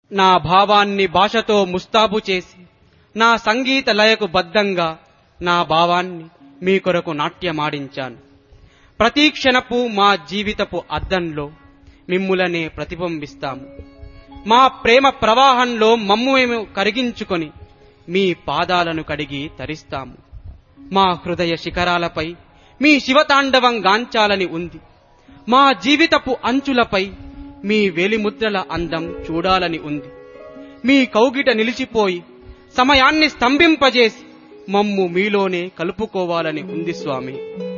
నా భావాన్ని భాషతో ముస్తాబు చేసి నా సంగీత లయకు బద్ధంగా నా భావాన్ని మీ కొరకు నాట్యమాడించాను ప్రతి క్షణపు మా జీవితపు అద్దంలో మిమ్ములనే ప్రతిబింబిస్తాము మా ప్రేమ ప్రవాహంలో మమ్ము మేము కరిగించుకొని మీ పాదాలను కడిగి తరిస్తాము మా హృదయ శిఖరాలపై మీ శివతాండవం గాంచాలని ఉంది మా జీవితపు అంచులపై మీ వేలిముద్రల అందం చూడాలని ఉంది మీ కౌగిట నిలిచిపోయి సమయాన్ని స్తంభింపజేసి మమ్ము మీలోనే కలుపుకోవాలని ఉంది స్వామి